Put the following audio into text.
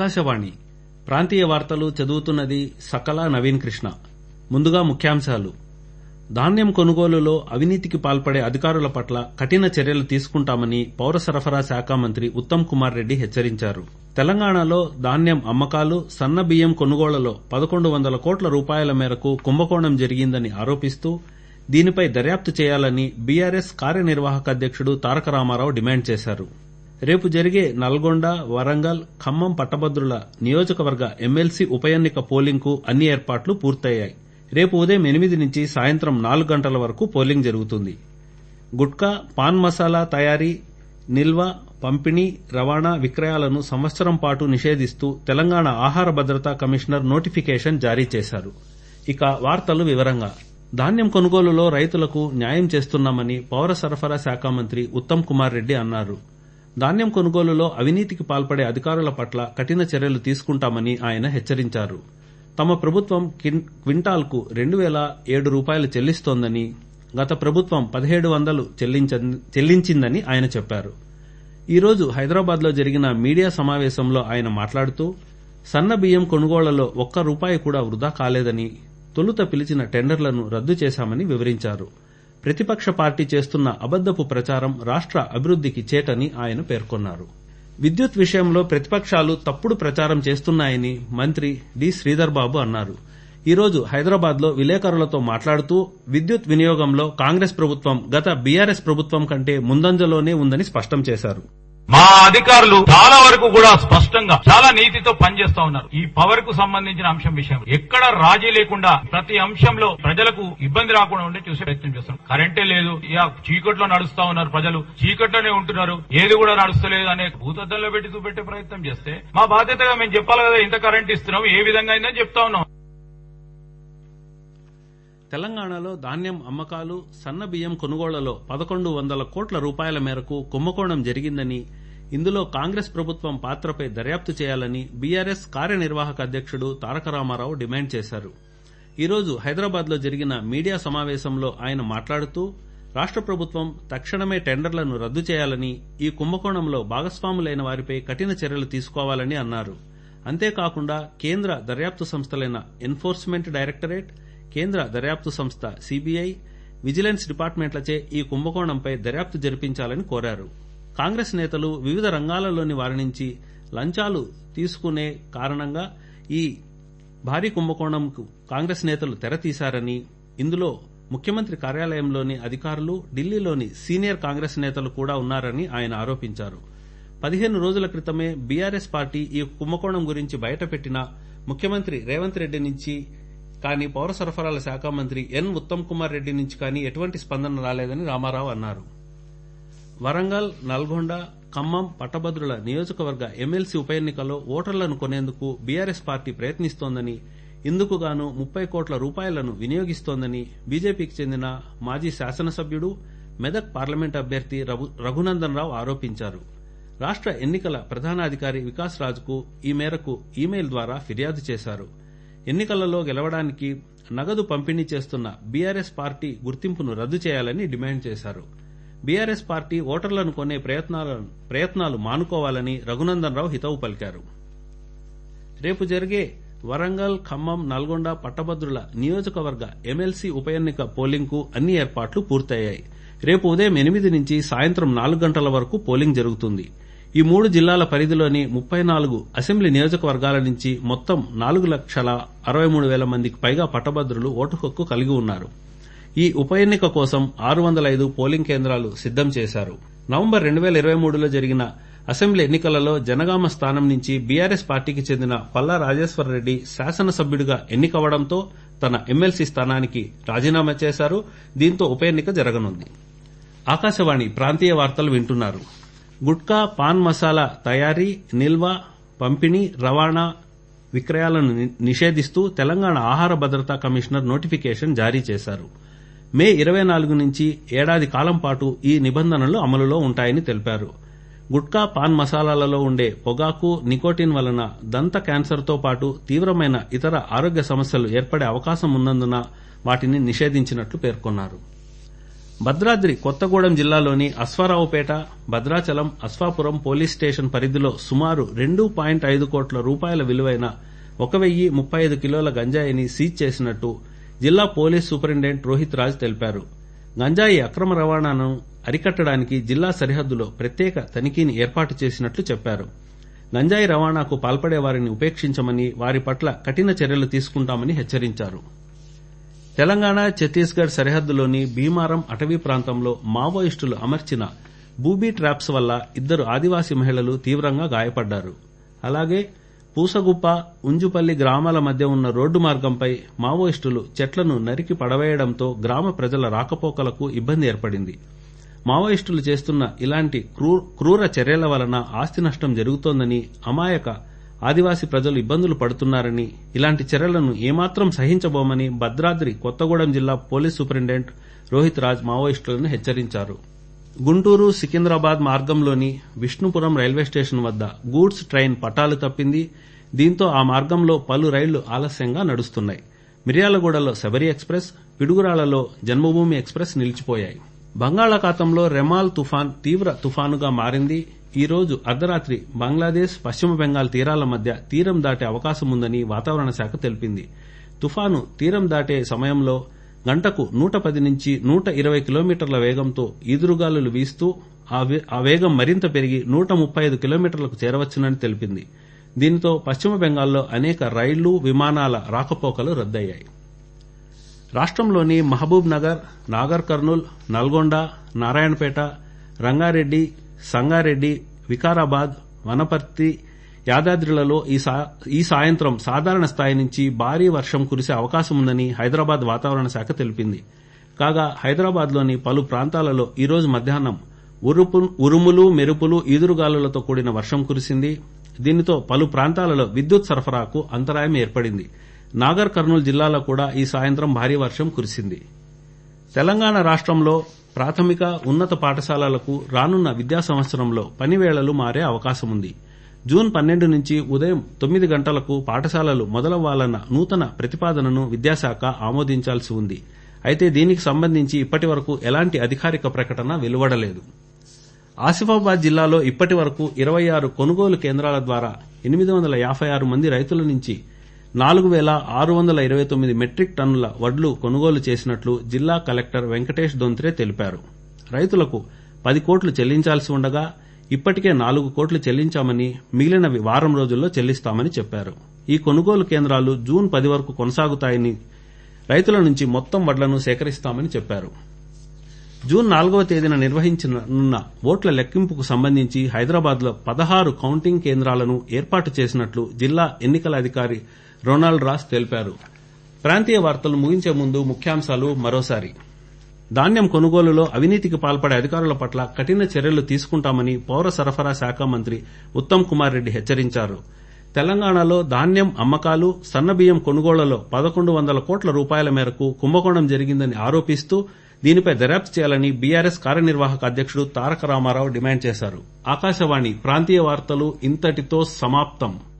ఆకాశవాణి ప్రాంతీయ వార్తలు చదువుతున్నది సకల నవీన్ కృష్ణ ముందుగా ముఖ్యాంశాలు ధాన్యం కొనుగోలులో అవినీతికి పాల్పడే అధికారుల పట్ల కఠిన చర్యలు తీసుకుంటామని పౌర సరఫరా శాఖ మంత్రి ఉత్తమ్ కుమార్ రెడ్డి హెచ్చరించారు తెలంగాణలో ధాన్యం అమ్మకాలు సన్న బియ్యం కొనుగోళ్లలో పదకొండు వందల కోట్ల రూపాయల మేరకు కుంభకోణం జరిగిందని ఆరోపిస్తూ దీనిపై దర్యాప్తు చేయాలని బీఆర్ఎస్ కార్యనిర్వాహక అధ్యక్షుడు తారక రామారావు డిమాండ్ చేశారు రేపు జరిగే నల్గొండ వరంగల్ ఖమ్మం పట్టభద్రుల నియోజకవర్గ ఎమ్మెల్సీ ఉప ఎన్నిక పోలింగ్కు అన్ని ఏర్పాట్లు పూర్తయ్యాయి రేపు ఉదయం ఎనిమిది నుంచి సాయంత్రం నాలుగు గంటల వరకు పోలింగ్ జరుగుతుంది గుట్కా పాన్ మసాలా తయారీ నిల్వ పంపిణీ రవాణా విక్రయాలను సంవత్సరం పాటు నిషేధిస్తూ తెలంగాణ ఆహార భద్రతా కమిషనర్ నోటిఫికేషన్ జారీ చేశారు ఇక వార్తలు వివరంగా ధాన్యం కొనుగోలులో రైతులకు న్యాయం చేస్తున్నామని పౌర సరఫరా శాఖ మంత్రి ఉత్తమ్ కుమార్ రెడ్డి అన్నారు ధాన్యం కొనుగోలులో అవినీతికి పాల్పడే అధికారుల పట్ల కఠిన చర్యలు తీసుకుంటామని ఆయన హెచ్చరించారు తమ ప్రభుత్వం క్వింటాల్కు రెండు వేల ఏడు రూపాయలు చెల్లిస్తోందని గత ప్రభుత్వం పదిహేడు వందలు చెల్లించిందని ఆయన చెప్పారు ఈ రోజు హైదరాబాద్లో జరిగిన మీడియా సమావేశంలో ఆయన మాట్లాడుతూ సన్న బియ్యం కొనుగోళ్లలో ఒక్క రూపాయి కూడా వృధా కాలేదని తొలుత పిలిచిన టెండర్లను రద్దు చేశామని వివరించారు ప్రతిపక్ష పార్టీ చేస్తున్న అబద్దపు ప్రచారం రాష్ట అభివృద్దికి చేటని ఆయన పేర్కొన్నారు విద్యుత్ విషయంలో ప్రతిపక్షాలు తప్పుడు ప్రచారం చేస్తున్నాయని మంత్రి డి శ్రీధర్ బాబు అన్నారు ఈ రోజు హైదరాబాద్ లో విలేకరులతో మాట్లాడుతూ విద్యుత్ వినియోగంలో కాంగ్రెస్ ప్రభుత్వం గత బీఆర్ఎస్ ప్రభుత్వం కంటే ముందంజలోనే ఉందని స్పష్టం చేశారు మా అధికారులు చాలా వరకు కూడా స్పష్టంగా చాలా నీతితో పనిచేస్తా ఉన్నారు ఈ పవర్ కు సంబంధించిన అంశం విషయం ఎక్కడ రాజీ లేకుండా ప్రతి అంశంలో ప్రజలకు ఇబ్బంది రాకుండా ఉండే చూసే ప్రయత్నం చేస్తున్నాం కరెంటే లేదు ఇక చీకట్లో నడుస్తా ఉన్నారు ప్రజలు చీకట్లోనే ఉంటున్నారు ఏది కూడా నడుస్తలేదు అనే భూతద్దంలో పెట్టి చూపెట్టే ప్రయత్నం చేస్తే మా బాధ్యతగా మేము చెప్పాలి కదా ఇంత కరెంట్ ఇస్తున్నాం ఏ విధంగా అయిందని చెప్తా ఉన్నాం తెలంగాణలో ధాన్యం అమ్మకాలు సన్న బియ్యం కొనుగోళ్లలో పదకొండు వందల కోట్ల రూపాయల మేరకు కుంభకోణం జరిగిందని ఇందులో కాంగ్రెస్ ప్రభుత్వం పాత్రపై దర్యాప్తు చేయాలని బీఆర్ఎస్ కార్యనిర్వాహక అధ్యక్షుడు తారక రామారావు డిమాండ్ చేశారు ఈ రోజు హైదరాబాద్ లో జరిగిన మీడియా సమావేశంలో ఆయన మాట్లాడుతూ రాష్ట ప్రభుత్వం తక్షణమే టెండర్లను రద్దు చేయాలని ఈ కుంభకోణంలో భాగస్వాములైన వారిపై కఠిన చర్యలు తీసుకోవాలని అన్నారు అంతేకాకుండా కేంద్ర దర్యాప్తు సంస్థలైన ఎన్ఫోర్స్మెంట్ డైరెక్టరేట్ కేంద్ర దర్యాప్తు సంస్థ సీబీఐ విజిలెన్స్ డిపార్ట్మెంట్లచే ఈ కుంభకోణంపై దర్యాప్తు జరిపించాలని కోరారు కాంగ్రెస్ నేతలు వివిధ రంగాలలోని వారి నుంచి లంచాలు తీసుకునే కారణంగా ఈ భారీ కుంభకోణంకు కాంగ్రెస్ నేతలు తెరతీశారని ఇందులో ముఖ్యమంత్రి కార్యాలయంలోని అధికారులు ఢిల్లీలోని సీనియర్ కాంగ్రెస్ నేతలు కూడా ఉన్నారని ఆయన ఆరోపించారు పదిహేను రోజుల క్రితమే బీఆర్ఎస్ పార్టీ ఈ కుంభకోణం గురించి బయటపెట్టిన ముఖ్యమంత్రి రేవంత్ రెడ్డి నుంచి కానీ పౌర సరఫరాల శాఖ మంత్రి ఎన్ ఉత్తమ్ కుమార్ రెడ్డి నుంచి కానీ ఎటువంటి స్పందన రాలేదని రామారావు అన్నారు వరంగల్ నల్గొండ ఖమ్మం పట్టభద్రుల నియోజకవర్గ ఎమ్మెల్సీ ఉప ఎన్నికలో ఓటర్లను కొనేందుకు బీఆర్ఎస్ పార్టీ ప్రయత్నిస్తోందని ఇందుకుగాను ముప్పై కోట్ల రూపాయలను వినియోగిస్తోందని బీజేపీకి చెందిన మాజీ శాసనసభ్యుడు మెదక్ పార్లమెంట్ అభ్యర్థి రఘునందన్ రావు ఆరోపించారు రాష్ట ఎన్నికల ప్రధానాధికారి వికాస్ రాజ్కు ఈ మేరకు ఈమెయిల్ ద్వారా ఫిర్యాదు చేశారు ఎన్నికలలో గెలవడానికి నగదు పంపిణీ చేస్తున్న బీఆర్ఎస్ పార్టీ గుర్తింపును రద్దు చేయాలని డిమాండ్ చేశారు బీఆర్ఎస్ పార్టీ ఓటర్లను కొనే ప్రయత్నాలు మానుకోవాలని రఘునందన్ రావు హితవు పలికారు రేపు జరిగే వరంగల్ ఖమ్మం నల్గొండ పట్టభద్రుల నియోజకవర్గ ఎమ్మెల్సీ ఉప ఎన్నిక పోలింగ్కు అన్ని ఏర్పాట్లు పూర్తయ్యాయి రేపు ఉదయం ఎనిమిది నుంచి సాయంత్రం నాలుగు గంటల వరకు పోలింగ్ జరుగుతుంది ఈ మూడు జిల్లాల పరిధిలోని ముప్పై నాలుగు అసెంబ్లీ నియోజకవర్గాల నుంచి మొత్తం నాలుగు లక్షల అరవై మూడు వేల మందికి పైగా పట్టభద్రులు ఓటు హక్కు కలిగి ఉన్నారు ఈ ఉప ఎన్నిక కోసం ఆరు వందల ఐదు పోలింగ్ కేంద్రాలు సిద్దం చేశారు నవంబర్ రెండు వేల ఇరవై మూడులో జరిగిన అసెంబ్లీ ఎన్నికలలో జనగామ స్థానం నుంచి బీఆర్ఎస్ పార్టీకి చెందిన పల్లా రాజేశ్వరరెడ్డి శాసనసభ్యుడిగా ఎన్నికవడంతో తన ఎమ్మెల్సీ స్థానానికి రాజీనామా చేశారు దీంతో ఉప ఎన్నిక జరగనుంది ఆకాశవాణి ప్రాంతీయ వార్తలు వింటున్నారు గుట్కా పాన్ మసాలా తయారీ నిల్వ పంపిణీ రవాణా విక్రయాలను నిషేధిస్తూ తెలంగాణ ఆహార భద్రతా కమిషనర్ నోటిఫికేషన్ జారీ చేశారు మే ఇరవై నాలుగు నుంచి ఏడాది కాలం పాటు ఈ నిబంధనలు అమలులో ఉంటాయని తెలిపారు గుట్కా పాన్ మసాలాలలో ఉండే పొగాకు నికోటిన్ వలన దంత క్యాన్సర్తో పాటు తీవ్రమైన ఇతర ఆరోగ్య సమస్యలు ఏర్పడే అవకాశం ఉన్నందున వాటిని నిషేధించినట్లు పేర్కొన్నారు భద్రాద్రి కొత్తగూడెం జిల్లాలోని అశ్వారావుపేట భద్రాచలం అశ్వాపురం పోలీస్ స్టేషన్ పరిధిలో సుమారు రెండు పాయింట్ ఐదు కోట్ల రూపాయల విలువైన ఒక వెయ్యి ముప్పై ఐదు కిలోల గంజాయిని సీజ్ చేసినట్టు జిల్లా పోలీస్ సూపరింటెండెంట్ రోహిత్ రాజ్ తెలిపారు గంజాయి అక్రమ రవాణాను అరికట్టడానికి జిల్లా సరిహద్దులో ప్రత్యేక తనిఖీని ఏర్పాటు చేసినట్లు చెప్పారు గంజాయి రవాణాకు పాల్పడే వారిని ఉపేక్షించమని వారి పట్ల కఠిన చర్యలు తీసుకుంటామని హెచ్చరించారు తెలంగాణ ఛత్తీస్గఢ్ సరిహద్దులోని భీమారం అటవీ ప్రాంతంలో మావోయిస్టులు అమర్చిన బూబీ ట్రాప్స్ వల్ల ఇద్దరు ఆదివాసీ మహిళలు తీవ్రంగా గాయపడ్డారు అలాగే పూసగుప్ప ఉంజుపల్లి గ్రామాల మధ్య ఉన్న రోడ్డు మార్గంపై మావోయిస్టులు చెట్లను నరికి పడవేయడంతో గ్రామ ప్రజల రాకపోకలకు ఇబ్బంది ఏర్పడింది మావోయిస్టులు చేస్తున్న ఇలాంటి క్రూర చర్యల వలన ఆస్తి నష్టం జరుగుతోందని అమాయక ఆదివాసీ ప్రజలు ఇబ్బందులు పడుతున్నారని ఇలాంటి చర్యలను ఏమాత్రం సహించబోమని భద్రాద్రి కొత్తగూడెం జిల్లా పోలీస్ సూపరింటెండెంట్ రోహిత్ రాజ్ మావోయిస్టులను హెచ్చరించారు గుంటూరు సికింద్రాబాద్ మార్గంలోని విష్ణుపురం రైల్వే స్టేషన్ వద్ద గూడ్స్ ట్రైన్ పట్టాలు తప్పింది దీంతో ఆ మార్గంలో పలు రైళ్లు ఆలస్యంగా నడుస్తున్నాయి మిర్యాలగూడలో శబరి ఎక్స్ప్రెస్ పిడుగురాళ్లలో జన్మభూమి ఎక్స్ప్రెస్ నిలిచిపోయాయి బంగాళాఖాతంలో రెమాల్ తుఫాన్ తీవ్ర తుఫానుగా మారింది ఈ రోజు అర్ధరాత్రి బంగ్లాదేశ్ పశ్చిమ బెంగాల్ తీరాల మధ్య తీరం దాటే అవకాశం ఉందని వాతావరణ శాఖ తెలిపింది తుఫాను తీరం దాటే సమయంలో గంటకు నూట పది నుంచి నూట ఇరవై కిలోమీటర్ల వేగంతో ఈదురుగాలులు వీస్తూ ఆ వేగం మరింత పెరిగి నూట ముప్పై ఐదు కిలోమీటర్లకు చేరవచ్చునని తెలిపింది దీంతో పశ్చిమ బెంగాల్లో అనేక రైళ్లు విమానాల రాకపోకలు రద్దయ్యాయి రాష్టంలోని మహబూబ్ నగర్ నాగర్ కర్నూల్ నల్గొండ నారాయణపేట రంగారెడ్డి సంగారెడ్డి వికారాబాద్ వనపర్తి యాదాద్రిలలో ఈ సాయంత్రం సాధారణ స్థాయి నుంచి భారీ వర్షం కురిసే అవకాశం ఉందని హైదరాబాద్ వాతావరణ శాఖ తెలిపింది కాగా హైదరాబాద్లోని పలు ప్రాంతాలలో ఈరోజు మధ్యాహ్నం ఉరుములు మెరుపులు ఈదురుగాలులతో కూడిన వర్షం కురిసింది దీనితో పలు ప్రాంతాలలో విద్యుత్ సరఫరాకు అంతరాయం ఏర్పడింది నాగర్ కర్నూలు జిల్లాలో కూడా ఈ సాయంత్రం భారీ వర్షం కురిసింది తెలంగాణ రాష్టంలో ప్రాథమిక ఉన్నత పాఠశాలలకు రానున్న విద్యా సంవత్సరంలో పనివేళలు మారే అవకాశం ఉంది జూన్ పన్నెండు నుంచి ఉదయం తొమ్మిది గంటలకు పాఠశాలలు మొదలవ్వాలన్న నూతన ప్రతిపాదనను విద్యాశాఖ ఆమోదించాల్సి ఉంది అయితే దీనికి సంబంధించి ఇప్పటి వరకు ఎలాంటి అధికారిక ప్రకటన వెలువడలేదు ఆసిఫాబాద్ జిల్లాలో ఇప్పటి వరకు ఇరవై ఆరు కొనుగోలు కేంద్రాల ద్వారా ఎనిమిది వందల యాభై ఆరు మంది రైతుల నుంచి నాలుగు వేల ఆరు వందల ఇరవై తొమ్మిది మెట్రిక్ టన్నుల వడ్లు కొనుగోలు చేసినట్లు జిల్లా కలెక్టర్ వెంకటేష్ దొంత్రే తెలిపారు రైతులకు పది కోట్లు చెల్లించాల్సి ఉండగా ఇప్పటికే నాలుగు కోట్లు చెల్లించామని మిగిలినవి వారం రోజుల్లో చెల్లిస్తామని చెప్పారు ఈ కొనుగోలు కేంద్రాలు జూన్ పది వరకు కొనసాగుతాయని రైతుల నుంచి మొత్తం వడ్లను సేకరిస్తామని చెప్పారు జూన్ నాలుగవ తేదీన నిర్వహించనున్న ఓట్ల లెక్కింపుకు సంబంధించి హైదరాబాద్లో పదహారు కౌంటింగ్ కేంద్రాలను ఏర్పాటు చేసినట్లు జిల్లా ఎన్నికల అధికారి రొనాల్డ్ రాస్ తెలిపారు ప్రాంతీయ వార్తలు ముగించే ముందు ముఖ్యాంశాలు మరోసారి ధాన్యం కొనుగోలులో అవినీతికి పాల్పడే అధికారుల పట్ల కఠిన చర్యలు తీసుకుంటామని పౌర సరఫరా శాఖ మంత్రి ఉత్తమ్ కుమార్ రెడ్డి హెచ్చరించారు తెలంగాణలో ధాన్యం అమ్మకాలు సన్నబియ్యం కొనుగోళ్లలో పదకొండు వందల కోట్ల రూపాయల మేరకు కుంభకోణం జరిగిందని ఆరోపిస్తూ దీనిపై దర్యాప్తు చేయాలని బీఆర్ఎస్ కార్యనిర్వాహక అధ్యక్షుడు తారక రామారావు డిమాండ్ చేశారు ఆకాశవాణి ప్రాంతీయ వార్తలు ఇంతటితో సమాప్తం